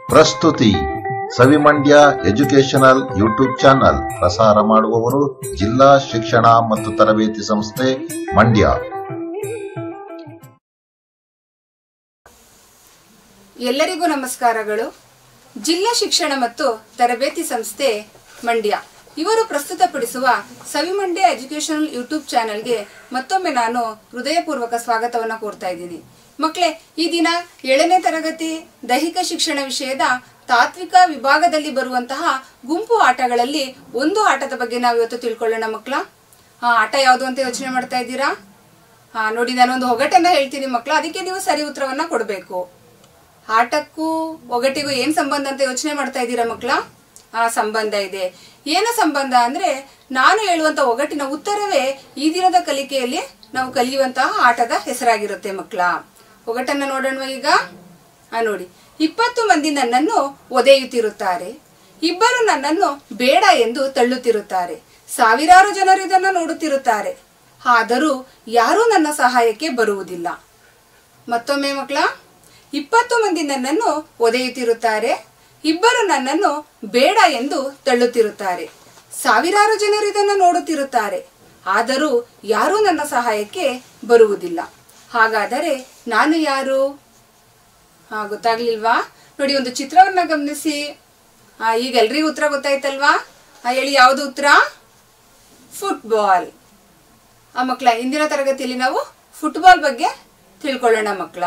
ಪ್ರಸ್ತುತಿ ಸವಿಮಂಡ್ಯ educational YouTube channel ಪ್ರಸಾರ ಮಾಡುವವರು ಜಿಲ್ಲಾ ಶಿಕ್ಷಣ ಮತ್ತು ತರಬೇತಿ ಸಂಸ್ಥೆ ಮಂಡ್ಯ ಎಲ್ಲರಿಗೂ ನಮಸ್ಕಾರಗಳು ಜಿಲ್ಲಾ ಶಿಕ್ಷಣ ಮತ್ತು ತರಬೇತಿ ಸಂಸ್ಥೆ ಮಂಡ್ಯ ಇವರು ಪ್ರಸ್ತುತಪಡಿಸುವ ಸವಿಮಂಡ್ಯ ಎಜುಕೇಶನಲ್ ಯೂಟ್ಯೂಬ್ ಚಾನೆಲ್ಗೆ ಮತ್ತೊಮ್ಮೆ ನಾನು ಹೃದಯಪೂರ್ವಕ ಸ್ವಾಗತವನ್ನು ಕೋರ್ತಾ ಇದ್ದೀನಿ ಮಕ್ಕಳೇ ಈ ದಿನ ಏಳನೇ ತರಗತಿ ದೈಹಿಕ ಶಿಕ್ಷಣ ವಿಷಯದ ತಾತ್ವಿಕ ವಿಭಾಗದಲ್ಲಿ ಬರುವಂತಹ ಗುಂಪು ಆಟಗಳಲ್ಲಿ ಒಂದು ಆಟದ ಬಗ್ಗೆ ನಾವು ಇವತ್ತು ತಿಳ್ಕೊಳ್ಳೋಣ ಮಕ್ಕಳ ಆ ಆಟ ಯಾವುದು ಅಂತ ಯೋಚನೆ ಮಾಡ್ತಾ ಇದ್ದೀರಾ ಹಾ ನೋಡಿ ನಾನೊಂದು ಒಗಟನ್ನ ಹೇಳ್ತೀನಿ ಮಕ್ಕಳ ಅದಕ್ಕೆ ನೀವು ಸರಿ ಉತ್ತರವನ್ನ ಕೊಡಬೇಕು ಆಟಕ್ಕೂ ಒಗಟಿಗೂ ಏನ್ ಸಂಬಂಧ ಅಂತ ಯೋಚನೆ ಮಾಡ್ತಾ ಇದ್ದೀರಾ ಮಕ್ಕಳ ಆ ಸಂಬಂಧ ಇದೆ ಏನು ಸಂಬಂಧ ಅಂದ್ರೆ ನಾನು ಹೇಳುವಂತ ಒಗಟಿನ ಉತ್ತರವೇ ಈ ದಿನದ ಕಲಿಕೆಯಲ್ಲಿ ನಾವು ಕಲಿಯುವಂತಹ ಆಟದ ಹೆಸರಾಗಿರುತ್ತೆ ಮಕ್ಕಳ ಒಗಟನ್ನ ನೋಡೋಣ ಈಗ ಆ ನೋಡಿ ಇಪ್ಪತ್ತು ಮಂದಿ ನನ್ನನ್ನು ಒದೆಯುತ್ತಿರುತ್ತಾರೆ ಇಬ್ಬರು ನನ್ನನ್ನು ಬೇಡ ಎಂದು ತಳ್ಳುತ್ತಿರುತ್ತಾರೆ ಸಾವಿರಾರು ಜನರು ಇದನ್ನು ನೋಡುತ್ತಿರುತ್ತಾರೆ ಆದರೂ ಯಾರೂ ನನ್ನ ಸಹಾಯಕ್ಕೆ ಬರುವುದಿಲ್ಲ ಮತ್ತೊಮ್ಮೆ ಮಕ್ಕಳ ಇಪ್ಪತ್ತು ಮಂದಿ ನನ್ನನ್ನು ಒದೆಯುತ್ತಿರುತ್ತಾರೆ ಇಬ್ಬರು ನನ್ನನ್ನು ಬೇಡ ಎಂದು ತಳ್ಳುತ್ತಿರುತ್ತಾರೆ ಸಾವಿರಾರು ಜನರು ಇದನ್ನು ನೋಡುತ್ತಿರುತ್ತಾರೆ ಆದರೂ ಯಾರೂ ನನ್ನ ಸಹಾಯಕ್ಕೆ ಬರುವುದಿಲ್ಲ ಹಾಗಾದರೆ ನಾನು ಯಾರು ಹಾ ಗೊತ್ತಾಗ್ಲಿಲ್ವಾ ನೋಡಿ ಒಂದು ಚಿತ್ರವನ್ನ ಗಮನಿಸಿ ಆ, ಈಗ ಎಲ್ರಿಗೂ ಉತ್ತರ ಗೊತ್ತಾಯ್ತಲ್ವಾ ಆ, ಹೇಳಿ ಯಾವುದು ಉತ್ತರ ಫುಟ್ಬಾಲ್ ಆ ಮಕ್ಕಳ ಇಂದಿನ ತರಗತಿಯಲ್ಲಿ ನಾವು ಫುಟ್ಬಾಲ್ ಬಗ್ಗೆ ತಿಳ್ಕೊಳ್ಳೋಣ ಮಕ್ಕಳ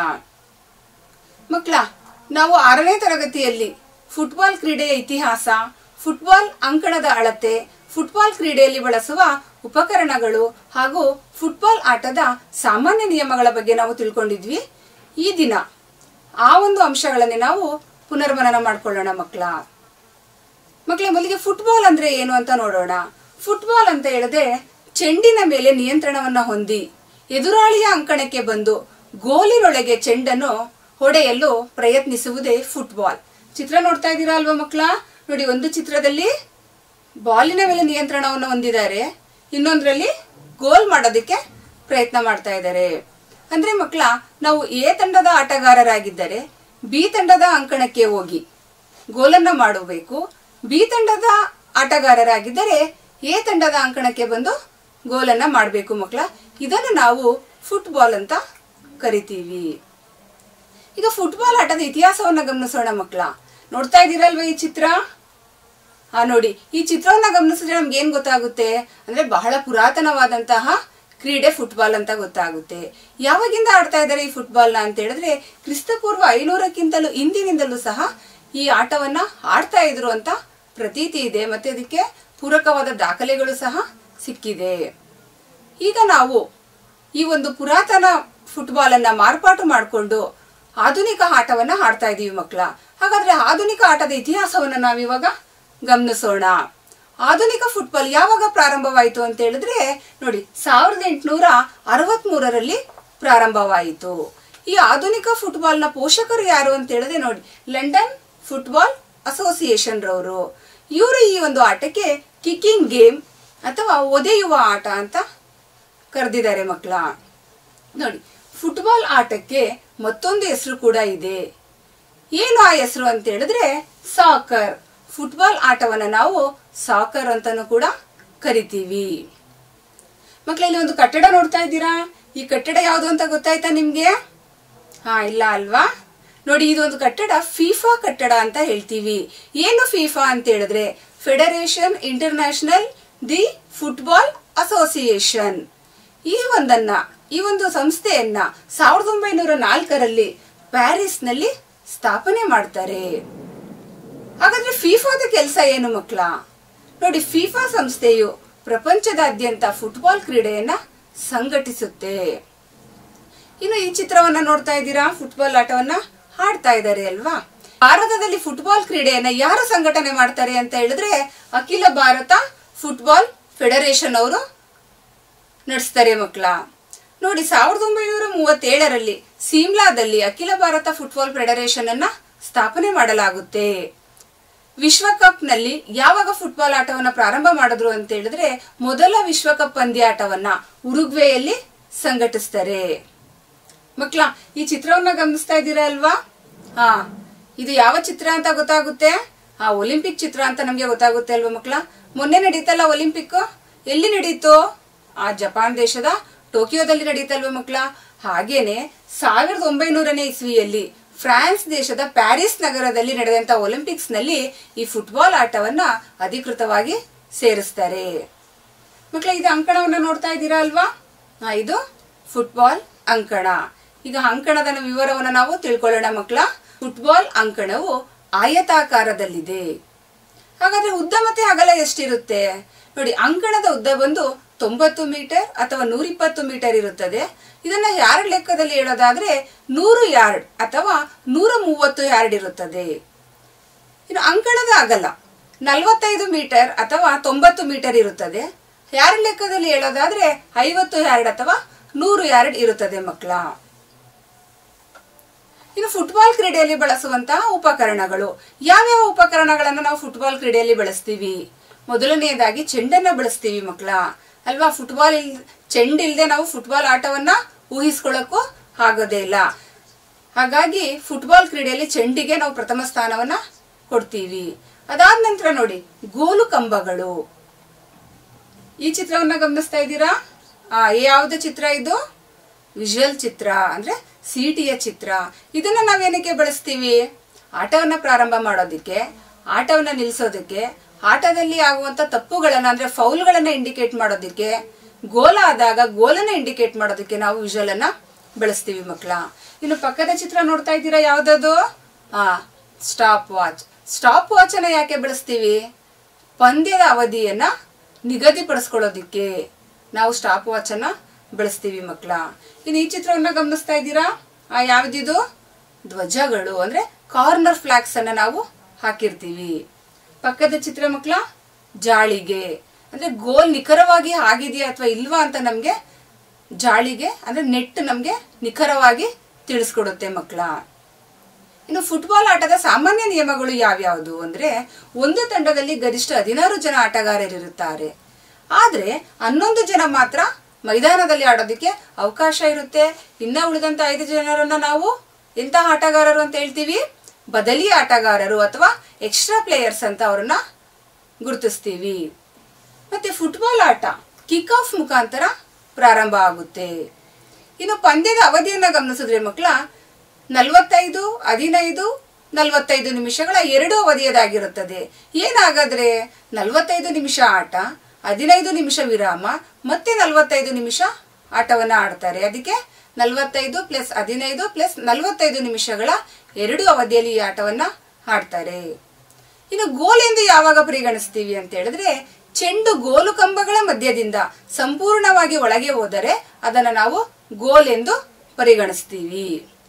ಮಕ್ಕಳ ನಾವು ಆರನೇ ತರಗತಿಯಲ್ಲಿ ಫುಟ್ಬಾಲ್ ಕ್ರೀಡೆಯ ಇತಿಹಾಸ ಫುಟ್ಬಾಲ್ ಅಂಕಣದ ಅಳತೆ ಫುಟ್ಬಾಲ್ ಕ್ರೀಡೆಯಲ್ಲಿ ಬಳಸುವ ಉಪಕರಣಗಳು ಹಾಗೂ ಫುಟ್ಬಾಲ್ ಆಟದ ಸಾಮಾನ್ಯ ನಿಯಮಗಳ ಬಗ್ಗೆ ನಾವು ತಿಳ್ಕೊಂಡಿದ್ವಿ ಈ ದಿನ ಆ ಒಂದು ಅಂಶಗಳನ್ನೇ ನಾವು ಪುನರ್ಮನನ ಮಾಡ್ಕೊಳ್ಳೋಣ ಮಕ್ಕಳ ಮಕ್ಕಳೇ ಮೊದಲಿಗೆ ಫುಟ್ಬಾಲ್ ಅಂದ್ರೆ ಏನು ಅಂತ ನೋಡೋಣ ಫುಟ್ಬಾಲ್ ಅಂತ ಹೇಳಿದ್ರೆ ಚೆಂಡಿನ ಮೇಲೆ ನಿಯಂತ್ರಣವನ್ನ ಹೊಂದಿ ಎದುರಾಳಿಯ ಅಂಕಣಕ್ಕೆ ಬಂದು ಗೋಲಿನೊಳಗೆ ಚೆಂಡನ್ನು ಹೊಡೆಯಲು ಪ್ರಯತ್ನಿಸುವುದೇ ಫುಟ್ಬಾಲ್ ಚಿತ್ರ ನೋಡ್ತಾ ಇದ್ದೀರಾ ಅಲ್ವಾ ಮಕ್ಕಳ ನೋಡಿ ಒಂದು ಚಿತ್ರದಲ್ಲಿ ಬಾಲಿನ ಮೇಲೆ ನಿಯಂತ್ರಣವನ್ನು ಹೊಂದಿದ್ದಾರೆ ಇನ್ನೊಂದರಲ್ಲಿ ಗೋಲ್ ಮಾಡೋದಕ್ಕೆ ಪ್ರಯತ್ನ ಮಾಡ್ತಾ ಇದ್ದಾರೆ ಅಂದ್ರೆ ಮಕ್ಕಳ ನಾವು ಎ ತಂಡದ ಆಟಗಾರರಾಗಿದ್ದರೆ ಬಿ ತಂಡದ ಅಂಕಣಕ್ಕೆ ಹೋಗಿ ಗೋಲನ್ನ ಮಾಡಬೇಕು ಬಿ ತಂಡದ ಆಟಗಾರರಾಗಿದ್ದರೆ ಎ ತಂಡದ ಅಂಕಣಕ್ಕೆ ಬಂದು ಗೋಲನ್ನ ಮಾಡಬೇಕು ಮಕ್ಕಳ ಇದನ್ನು ನಾವು ಫುಟ್ಬಾಲ್ ಅಂತ ಕರಿತೀವಿ ಈಗ ಫುಟ್ಬಾಲ್ ಆಟದ ಇತಿಹಾಸವನ್ನ ಗಮನಿಸೋಣ ಮಕ್ಕಳ ನೋಡ್ತಾ ಇದ್ದೀರಲ್ವಾ ಈ ಚಿತ್ರ ಆ ನೋಡಿ ಈ ಚಿತ್ರವನ್ನ ಗಮನಿಸಿದ್ರೆ ನಮ್ಗೆ ಏನ್ ಗೊತ್ತಾಗುತ್ತೆ ಅಂದ್ರೆ ಬಹಳ ಪುರಾತನವಾದಂತಹ ಕ್ರೀಡೆ ಫುಟ್ಬಾಲ್ ಅಂತ ಗೊತ್ತಾಗುತ್ತೆ ಯಾವಾಗಿಂದ ಆಡ್ತಾ ಇದ್ದಾರೆ ಈ ಫುಟ್ಬಾಲ್ನ ಅಂತ ಹೇಳಿದ್ರೆ ಕ್ರಿಸ್ತಪೂರ್ವ ಐನೂರಕ್ಕಿಂತಲೂ ಹಿಂದಿನಿಂದಲೂ ಸಹ ಈ ಆಟವನ್ನ ಆಡ್ತಾ ಇದ್ರು ಅಂತ ಪ್ರತೀತಿ ಇದೆ ಮತ್ತೆ ಅದಕ್ಕೆ ಪೂರಕವಾದ ದಾಖಲೆಗಳು ಸಹ ಸಿಕ್ಕಿದೆ ಈಗ ನಾವು ಈ ಒಂದು ಪುರಾತನ ಫುಟ್ಬಾಲ್ ಅನ್ನ ಮಾರ್ಪಾಟು ಮಾಡಿಕೊಂಡು ಆಧುನಿಕ ಆಟವನ್ನ ಆಡ್ತಾ ಇದೀವಿ ಮಕ್ಕಳ ಹಾಗಾದ್ರೆ ಆಧುನಿಕ ಆಟದ ಇತಿಹಾಸವನ್ನ ನಾವಿವಾಗ ಗಮನಿಸೋಣ ಆಧುನಿಕ ಫುಟ್ಬಾಲ್ ಯಾವಾಗ ಪ್ರಾರಂಭವಾಯಿತು ಅಂತ ಹೇಳಿದ್ರೆ ನೋಡಿ ಸಾವಿರದ ಎಂಟುನೂರ ಅರವತ್ ಮೂರರಲ್ಲಿ ಪ್ರಾರಂಭವಾಯಿತು ಈ ಆಧುನಿಕ ಫುಟ್ಬಾಲ್ನ ಪೋಷಕರು ಯಾರು ಅಂತ ಹೇಳಿದ್ರೆ ನೋಡಿ ಲಂಡನ್ ಫುಟ್ಬಾಲ್ ಅಸೋಸಿಯೇಷನ್ ರವರು ಇವರು ಈ ಒಂದು ಆಟಕ್ಕೆ ಕಿಕ್ಕಿಂಗ್ ಗೇಮ್ ಅಥವಾ ಒದೆಯುವ ಆಟ ಅಂತ ಕರೆದಿದ್ದಾರೆ ಮಕ್ಕಳ ನೋಡಿ ಫುಟ್ಬಾಲ್ ಆಟಕ್ಕೆ ಮತ್ತೊಂದು ಹೆಸರು ಕೂಡ ಇದೆ ಏನು ಆ ಹೆಸರು ಅಂತ ಹೇಳಿದ್ರೆ ಸಾಕರ್ ಫುಟ್ಬಾಲ್ ಆಟವನ್ನ ನಾವು ಸಾಕರ್ ಅಂತಾನು ಕೂಡ ಕರಿತೀವಿ ಮಕ್ಕಳ ಇಲ್ಲಿ ಒಂದು ಕಟ್ಟಡ ನೋಡ್ತಾ ಇದ್ದೀರಾ ಈ ಕಟ್ಟಡ ಯಾವುದು ಅಂತ ಗೊತ್ತಾಯ್ತಾ ನಿಮ್ಗೆ ಹಾ ಇಲ್ಲ ಅಲ್ವಾ ನೋಡಿ ಇದೊಂದು ಕಟ್ಟಡ ಫಿಫಾ ಕಟ್ಟಡ ಅಂತ ಹೇಳ್ತೀವಿ ಏನು ಫಿಫಾ ಅಂತ ಹೇಳಿದ್ರೆ federation international the football association ಈ ಒಂದನ್ನ ಈ ಒಂದು ಸಂಸ್ಥೆಯನ್ನ ಸಾವಿರದ ಒಂಬೈನೂರ ನಾಲ್ಕರಲ್ಲಿ ಪ್ಯಾರಿಸ್ನಲ್ಲಿ ಸ್ಥಾಪನೆ ಮಾಡ್ತಾರೆ ಹಾಗಾದ್ರೆ ಫಿಫಾದ ಕೆಲಸ ಏನು ಮಕ್ಕಳ ನೋಡಿ ಫಿಫಾ ಸಂಸ್ಥೆಯು ಪ್ರಪಂಚದಾದ್ಯಂತ ಫುಟ್ಬಾಲ್ ಕ್ರೀಡೆಯನ್ನ ಸಂಘಟಿಸುತ್ತೆ ಇನ್ನು ಈ ಚಿತ್ರವನ್ನ ನೋಡ್ತಾ ಇದ್ದೀರಾ ಫುಟ್ಬಾಲ್ ಆಟವನ್ನ ಆಡ್ತಾ ಇದ್ದಾರೆ ಅಲ್ವಾ ಭಾರತದಲ್ಲಿ ಫುಟ್ಬಾಲ್ ಕ್ರೀಡೆಯನ್ನ ಯಾರು ಸಂಘಟನೆ ಮಾಡ್ತಾರೆ ಅಂತ ಹೇಳಿದ್ರೆ ಅಖಿಲ ಭಾರತ ಫುಟ್ಬಾಲ್ ಫೆಡರೇಷನ್ ಅವರು ನಡೆಸ್ತಾರೆ ಮಕ್ಕಳ ನೋಡಿ ಸಾವಿರದ ಒಂಬೈನೂರ ಮೂವತ್ತೇಳರಲ್ಲಿ ಸಿಮ್ಲಾದಲ್ಲಿ ಅಖಿಲ ಭಾರತ ಫುಟ್ಬಾಲ್ ಫೆಡರೇಷನ್ ಅನ್ನ ಸ್ಥಾಪನೆ ಮಾಡಲಾಗುತ್ತೆ ವಿಶ್ವಕಪ್ ನಲ್ಲಿ ಯಾವಾಗ ಫುಟ್ಬಾಲ್ ಆಟವನ್ನ ಪ್ರಾರಂಭ ಮಾಡಿದ್ರು ಅಂತ ಹೇಳಿದ್ರೆ ಮೊದಲ ವಿಶ್ವಕಪ್ ಪಂದ್ಯಾಟವನ್ನ ಉರುಗ್ವೆಯಲ್ಲಿ ಸಂಘಟಿಸ್ತಾರೆ ಮಕ್ಕಳ ಈ ಚಿತ್ರವನ್ನ ಗಮನಿಸ್ತಾ ಇದ್ದೀರಾ ಅಲ್ವಾ ಹಾ ಇದು ಯಾವ ಚಿತ್ರ ಅಂತ ಗೊತ್ತಾಗುತ್ತೆ ಆ ಒಲಿಂಪಿಕ್ ಚಿತ್ರ ಅಂತ ನಮಗೆ ಗೊತ್ತಾಗುತ್ತೆ ಅಲ್ವಾ ಮಕ್ಕಳ ಮೊನ್ನೆ ನಡೀತಲ್ಲ ಒಲಿಂಪಿಕ್ ಎಲ್ಲಿ ನಡೀತು ಆ ಜಪಾನ್ ದೇಶದ ಟೋಕಿಯೋದಲ್ಲಿ ನಡೀತಲ್ವ ಮಕ್ಕಳ ಹಾಗೇನೆ ಸಾವಿರದ ಒಂಬೈನೂರನೇ ಇಸ್ವಿಯಲ್ಲಿ ಫ್ರಾನ್ಸ್ ದೇಶದ ಪ್ಯಾರಿಸ್ ನಗರದಲ್ಲಿ ನಡೆದಂತ ಒಲಿಂಪಿಕ್ಸ್ ನಲ್ಲಿ ಈ ಫುಟ್ಬಾಲ್ ಆಟವನ್ನ ಅಧಿಕೃತವಾಗಿ ಸೇರಿಸ್ತಾರೆ ಮಕ್ಕಳ ಇದು ಅಂಕಣವನ್ನ ನೋಡ್ತಾ ಇದ್ದೀರಾ ಅಲ್ವಾ ಹಾ, ಇದು ಫುಟ್ಬಾಲ್ ಅಂಕಣ ಈಗ ಅಂಕಣದ ವಿವರವನ್ನ ನಾವು ತಿಳ್ಕೊಳ್ಳೋಣ ಮಕ್ಕಳ ಫುಟ್ಬಾಲ್ ಅಂಕಣವು ಆಯತಾಕಾರದಲ್ಲಿದೆ ಹಾಗಾದ್ರೆ ಉದ್ದ ಮತ್ತೆ ಅಗಲ ಎಷ್ಟಿರುತ್ತೆ ನೋಡಿ ಅಂಕಣದ ಉದ್ದ ಬಂದು ತೊಂಬತ್ತು ಮೀಟರ್ ಅಥವಾ ನೂರಿಪ್ಪತ್ತು ಮೀಟರ್ ಇರುತ್ತದೆ ಇದನ್ನ ಯಾರ್ಡ್ ಲೆಕ್ಕದಲ್ಲಿ ಹೇಳೋದಾದ್ರೆ ನೂರು ಯಾರ್ಡ್ ಅಥವಾ ನೂರ ಮೂವತ್ತು ಯಾರ್ಡ್ ಇರುತ್ತದೆ ಇನ್ನು ಅಂಕಣದ ಅಗಲ ನಲವತ್ತೈದು ಮೀಟರ್ ಅಥವಾ ತೊಂಬತ್ತು ಮೀಟರ್ ಇರುತ್ತದೆ ಯಾರ್ಡ್ ಲೆಕ್ಕದಲ್ಲಿ ಹೇಳೋದಾದ್ರೆ ಐವತ್ತು ಯಾರ್ಡ್ ಅಥವಾ ನೂರು ಯಾರ್ಡ್ ಇರುತ್ತದೆ ಮಕ್ಕಳ ಇನ್ನು ಫುಟ್ಬಾಲ್ ಕ್ರೀಡೆಯಲ್ಲಿ ಬಳಸುವಂತಹ ಉಪಕರಣಗಳು ಯಾವ್ಯಾವ ಉಪಕರಣಗಳನ್ನ ನಾವು ಫುಟ್ಬಾಲ್ ಕ್ರೀಡೆಯಲ್ಲಿ ಬಳಸ್ತೀವಿ ಮೊದಲನೆಯದಾಗಿ ಚೆಂಡನ್ನ ಬಳಸ್ತೀವಿ ಮಕ್ಕಳ ಅಲ್ವಾ ಫುಟ್ಬಾಲ್ ಇಲ್ ಚೆಂಡಿಲ್ದೆ ನಾವು ಫುಟ್ಬಾಲ್ ಆಟವನ್ನ ಊಹಿಸ್ಕೊಳ್ಳೋಕ್ಕೂ ಆಗೋದೇ ಇಲ್ಲ ಹಾಗಾಗಿ ಫುಟ್ಬಾಲ್ ಕ್ರೀಡೆಯಲ್ಲಿ ಚೆಂಡಿಗೆ ನಾವು ಪ್ರಥಮ ಸ್ಥಾನವನ್ನ ಕೊಡ್ತೀವಿ ಅದಾದ ನಂತರ ನೋಡಿ ಗೋಲು ಕಂಬಗಳು ಈ ಚಿತ್ರವನ್ನ ಗಮನಿಸ್ತಾ ಇದ್ದೀರಾ ಆ ಯಾವ್ದು ಚಿತ್ರ ಇದು ವಿಜುವಲ್ ಚಿತ್ರ ಅಂದ್ರೆ ಸಿಟಿಯ ಚಿತ್ರ ಇದನ್ನ ನಾವೇನಕ್ಕೆ ಬಳಸ್ತೀವಿ ಆಟವನ್ನ ಪ್ರಾರಂಭ ಮಾಡೋದಕ್ಕೆ ಆಟವನ್ನ ನಿಲ್ಲಿಸೋದಕ್ಕೆ ಆಟದಲ್ಲಿ ಆಗುವಂತ ತಪ್ಪುಗಳನ್ನ ಅಂದ್ರೆ ಫೌಲ್ಗಳನ್ನ ಇಂಡಿಕೇಟ್ ಮಾಡೋದಕ್ಕೆ ಗೋಲ ಆದಾಗ ಗೋಲನ್ನ ಇಂಡಿಕೇಟ್ ಮಾಡೋದಕ್ಕೆ ನಾವು ವಿಜುವಲ್ ಅನ್ನ ಬಳಸ್ತೀವಿ ಮಕ್ಕಳ ಇನ್ನು ಪಕ್ಕದ ಚಿತ್ರ ನೋಡ್ತಾ ಇದ್ದೀರಾ ಯಾವ್ದದು ಆ ಸ್ಟಾಪ್ ವಾಚ್ ಸ್ಟಾಪ್ ವಾಚ್ ಅನ್ನ ಯಾಕೆ ಬಳಸ್ತೀವಿ ಪಂದ್ಯದ ಅವಧಿಯನ್ನ ನಿಗದಿಪಡಿಸ್ಕೊಳ್ಳೋದಿಕ್ಕೆ ನಾವು ಸ್ಟಾಪ್ ವಾಚ್ ಅನ್ನ ಬಳಸ್ತೀವಿ ಮಕ್ಕಳ ಇನ್ನು ಈ ಚಿತ್ರವನ್ನ ಗಮನಿಸ್ತಾ ಇದ್ದೀರಾ ಆ ಯಾವ್ದಿದು ಧ್ವಜಗಳು ಅಂದ್ರೆ ಕಾರ್ನರ್ ಫ್ಲಾಗ್ಸ್ ಅನ್ನ ನಾವು ಹಾಕಿರ್ತೀವಿ ಪಕ್ಕದ ಚಿತ್ರ ಮಕ್ಕಳ ಜಾಳಿಗೆ ಅಂದ್ರೆ ಗೋಲ್ ನಿಖರವಾಗಿ ಆಗಿದೆಯಾ ಅಥವಾ ಇಲ್ವಾ ಅಂತ ನಮ್ಗೆ ಜಾಳಿಗೆ ಅಂದ್ರೆ ನೆಟ್ ನಮ್ಗೆ ನಿಖರವಾಗಿ ತಿಳಿಸ್ಕೊಡುತ್ತೆ ಮಕ್ಕಳ ಇನ್ನು ಫುಟ್ಬಾಲ್ ಆಟದ ಸಾಮಾನ್ಯ ನಿಯಮಗಳು ಯಾವ್ಯಾವುದು ಅಂದ್ರೆ ಒಂದು ತಂಡದಲ್ಲಿ ಗರಿಷ್ಠ ಹದಿನಾರು ಜನ ಆಟಗಾರರಿರುತ್ತಾರೆ ಆದ್ರೆ ಹನ್ನೊಂದು ಜನ ಮಾತ್ರ ಮೈದಾನದಲ್ಲಿ ಆಡೋದಕ್ಕೆ ಅವಕಾಶ ಇರುತ್ತೆ ಇನ್ನ ಉಳಿದಂತ ಐದು ಜನರನ್ನ ನಾವು ಎಂತಹ ಆಟಗಾರರು ಅಂತ ಹೇಳ್ತೀವಿ ಬದಲಿ ಆಟಗಾರರು ಅಥವಾ ಎಕ್ಸ್ಟ್ರಾ ಪ್ಲೇಯರ್ಸ್ ಅಂತ ಅವ್ರನ್ನ ಗುರುತಿಸ್ತೀವಿ ಮತ್ತೆ ಫುಟ್ಬಾಲ್ ಆಟ ಕಿಕ್ ಆಫ್ ಮುಖಾಂತರ ಪ್ರಾರಂಭ ಆಗುತ್ತೆ ಇನ್ನು ಪಂದ್ಯದ ಅವಧಿಯನ್ನ ಗಮನಿಸಿದ್ರೆ ಮಕ್ಕಳ ನಲವತ್ತೈದು ಹದಿನೈದು ನಲವತ್ತೈದು ನಿಮಿಷಗಳ ಎರಡು ಅವಧಿಯದಾಗಿರುತ್ತದೆ ಏನಾಗಾದ್ರೆ ನಲವತ್ತೈದು ನಿಮಿಷ ಆಟ ಹದಿನೈದು ನಿಮಿಷ ವಿರಾಮ ಮತ್ತೆ ನಲವತ್ತೈದು ನಿಮಿಷ ಆಟವನ್ನ ಆಡ್ತಾರೆ ಅದಕ್ಕೆ ನಲವತ್ತೈದು ಪ್ಲಸ್ ಹದಿನೈದು ಪ್ಲಸ್ ನಲವತ್ತೈದು ನಿಮಿಷಗಳ ಎರಡು ಅವಧಿಯಲ್ಲಿ ಈ ಆಟವನ್ನ ಆಡ್ತಾರೆ ಇನ್ನು ಗೋಲ್ ಎಂದು ಯಾವಾಗ ಪರಿಗಣಿಸ್ತೀವಿ ಅಂತ ಹೇಳಿದ್ರೆ ಚೆಂಡು ಗೋಲು ಕಂಬಗಳ ಮಧ್ಯದಿಂದ ಸಂಪೂರ್ಣವಾಗಿ ಒಳಗೆ ಹೋದರೆ ಅದನ್ನ ನಾವು ಗೋಲ್ ಎಂದು ಪರಿಗಣಿಸ್ತೀವಿ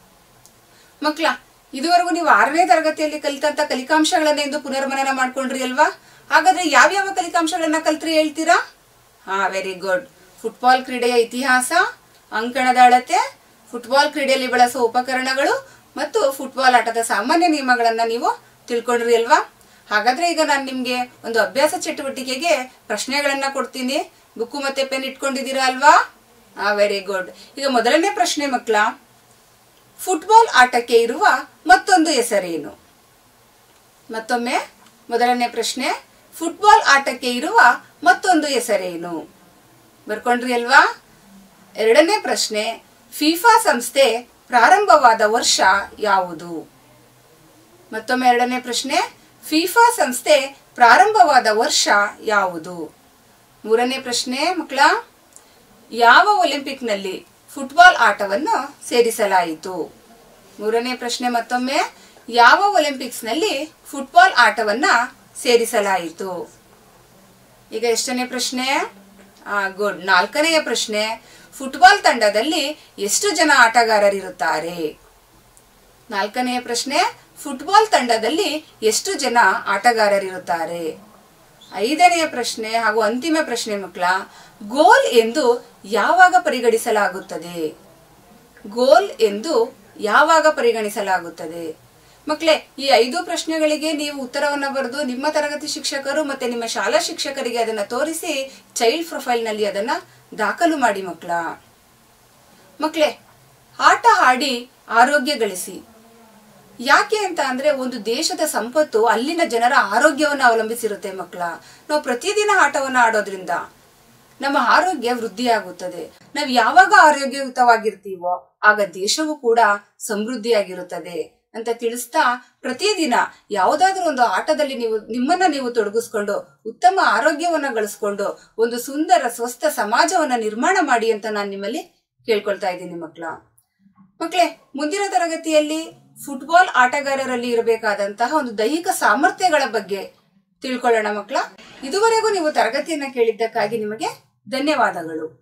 ಮಕ್ಕಳ ಇದುವರೆಗೂ ನೀವು ಆರನೇ ತರಗತಿಯಲ್ಲಿ ಕಲಿತಂತ ಕಲಿಕಾಂಶಗಳನ್ನ ಎಂದು ಪುನರ್ಮನನ ಮಾಡ್ಕೊಂಡ್ರಿ ಅಲ್ವಾ ಹಾಗಾದ್ರೆ ಯಾವ್ಯಾವ ಕಲಿಕಾಂಶಗಳನ್ನ ಕಲ್ತ್ರಿ ಹೇಳ್ತೀರಾ ಹಾ ವೆರಿ ಗುಡ್ ಫುಟ್ಬಾಲ್ ಕ್ರೀಡೆಯ ಇತಿಹಾಸ ಅಂಕಣದ ಅಳತೆ ಫುಟ್ಬಾಲ್ ಕ್ರೀಡೆಯಲ್ಲಿ ಬಳಸುವ ಉಪಕರಣಗಳು ಮತ್ತು ಫುಟ್ಬಾಲ್ ಆಟದ ಸಾಮಾನ್ಯ ನಿಯಮಗಳನ್ನ ನೀವು ತಿಳ್ಕೊಂಡ್ರಿ ಅಲ್ವಾ ಹಾಗಾದ್ರೆ ಈಗ ನಾನು ನಿಮ್ಗೆ ಒಂದು ಅಭ್ಯಾಸ ಚಟುವಟಿಕೆಗೆ ಪ್ರಶ್ನೆಗಳನ್ನ ಕೊಡ್ತೀನಿ ಬುಕ್ಕು ಮತ್ತೆ ಪೆನ್ ಇಟ್ಕೊಂಡಿದ್ದೀರಾ ಅಲ್ವಾ ಹಾ ವೆರಿ ಗುಡ್ ಈಗ ಮೊದಲನೇ ಪ್ರಶ್ನೆ ಮಕ್ಕಳ ಫುಟ್ಬಾಲ್ ಆಟಕ್ಕೆ ಇರುವ ಮತ್ತೊಂದು ಹೆಸರೇನು ಮತ್ತೊಮ್ಮೆ ಮೊದಲನೇ ಪ್ರಶ್ನೆ ಫುಟ್ಬಾಲ್ ಆಟಕ್ಕೆ ಇರುವ ಮತ್ತೊಂದು ಹೆಸರೇನು ಬರ್ಕೊಂಡ್ರಿ ಅಲ್ವಾ ಎರಡನೇ ಪ್ರಶ್ನೆ ಫಿಫಾ ಸಂಸ್ಥೆ ಪ್ರಾರಂಭವಾದ ವರ್ಷ ಯಾವುದು ಮತ್ತೊಮ್ಮೆ ಎರಡನೇ ಪ್ರಶ್ನೆ ಫಿಫಾ ಸಂಸ್ಥೆ ಪ್ರಾರಂಭವಾದ ವರ್ಷ ಯಾವುದು ಮೂರನೇ ಪ್ರಶ್ನೆ ಮಕ್ಕಳ ಯಾವ ಒಲಿಂಪಿಕ್ನಲ್ಲಿ ಫುಟ್ಬಾಲ್ ಆಟವನ್ನು ಸೇರಿಸಲಾಯಿತು ಮೂರನೇ ಪ್ರಶ್ನೆ ಮತ್ತೊಮ್ಮೆ ಯಾವ ಒಲಿಂಪಿಕ್ಸ್ನಲ್ಲಿ ಫುಟ್ಬಾಲ್ ಆಟವನ್ನ ಸೇರಿಸಲಾಯಿತು ಈಗ ಎಷ್ಟನೇ ಪ್ರಶ್ನೆ ಗುಡ್ ನಾಲ್ಕನೆಯ ಪ್ರಶ್ನೆ ಫುಟ್ಬಾಲ್ ತಂಡದಲ್ಲಿ ಎಷ್ಟು ಜನ ಆಟಗಾರರಿರುತ್ತಾರೆ ನಾಲ್ಕನೆಯ ಪ್ರಶ್ನೆ ಫುಟ್ಬಾಲ್ ತಂಡದಲ್ಲಿ ಎಷ್ಟು ಜನ ಆಟಗಾರರಿರುತ್ತಾರೆ ಐದನೆಯ ಪ್ರಶ್ನೆ ಹಾಗೂ ಅಂತಿಮ ಪ್ರಶ್ನೆ ಮಕ್ಕಳ ಗೋಲ್ ಎಂದು ಯಾವಾಗ ಪರಿಗಣಿಸಲಾಗುತ್ತದೆ ಗೋಲ್ ಎಂದು ಯಾವಾಗ ಪರಿಗಣಿಸಲಾಗುತ್ತದೆ ಮಕ್ಕಳೇ ಈ ಐದು ಪ್ರಶ್ನೆಗಳಿಗೆ ನೀವು ಉತ್ತರವನ್ನ ಬರೆದು ನಿಮ್ಮ ತರಗತಿ ಶಿಕ್ಷಕರು ಮತ್ತೆ ನಿಮ್ಮ ಶಾಲಾ ಶಿಕ್ಷಕರಿಗೆ ಅದನ್ನ ತೋರಿಸಿ ಚೈಲ್ಡ್ ಪ್ರೊಫೈಲ್ ನಲ್ಲಿ ಅದನ್ನ ದಾಖಲು ಮಾಡಿ ಮಕ್ಕಳ ಮಕ್ಕಳೇ ಆಟ ಆಡಿ ಆರೋಗ್ಯ ಗಳಿಸಿ ಯಾಕೆ ಅಂತ ಅಂದ್ರೆ ಒಂದು ದೇಶದ ಸಂಪತ್ತು ಅಲ್ಲಿನ ಜನರ ಆರೋಗ್ಯವನ್ನು ಅವಲಂಬಿಸಿರುತ್ತೆ ಮಕ್ಕಳ ನಾವು ಪ್ರತಿದಿನ ಆಟವನ್ನ ಆಡೋದ್ರಿಂದ ನಮ್ಮ ಆರೋಗ್ಯ ವೃದ್ಧಿಯಾಗುತ್ತದೆ ನಾವು ಯಾವಾಗ ಆರೋಗ್ಯಯುತವಾಗಿರ್ತೀವೋ ಆಗ ದೇಶವು ಕೂಡ ಸಮೃದ್ಧಿಯಾಗಿರುತ್ತದೆ ಅಂತ ತಿಳಿಸ್ತಾ ಪ್ರತಿದಿನ ಯಾವುದಾದ್ರೂ ಒಂದು ಆಟದಲ್ಲಿ ನೀವು ನಿಮ್ಮನ್ನ ನೀವು ತೊಡಗಿಸ್ಕೊಂಡು ಉತ್ತಮ ಆರೋಗ್ಯವನ್ನ ಗಳಿಸ್ಕೊಂಡು ಒಂದು ಸುಂದರ ಸ್ವಸ್ಥ ಸಮಾಜವನ್ನ ನಿರ್ಮಾಣ ಮಾಡಿ ಅಂತ ನಾನು ನಿಮ್ಮಲ್ಲಿ ಕೇಳ್ಕೊಳ್ತಾ ಇದ್ದೀನಿ ಮಕ್ಕಳ ಮಕ್ಕಳೇ ಮುಂದಿನ ತರಗತಿಯಲ್ಲಿ ಫುಟ್ಬಾಲ್ ಆಟಗಾರರಲ್ಲಿ ಇರಬೇಕಾದಂತಹ ಒಂದು ದೈಹಿಕ ಸಾಮರ್ಥ್ಯಗಳ ಬಗ್ಗೆ ತಿಳ್ಕೊಳ್ಳೋಣ ಮಕ್ಕಳ ಇದುವರೆಗೂ ನೀವು ತರಗತಿಯನ್ನ ಕೇಳಿದ್ದಕ್ಕಾಗಿ ನಿಮಗೆ ಧನ್ಯವಾದಗಳು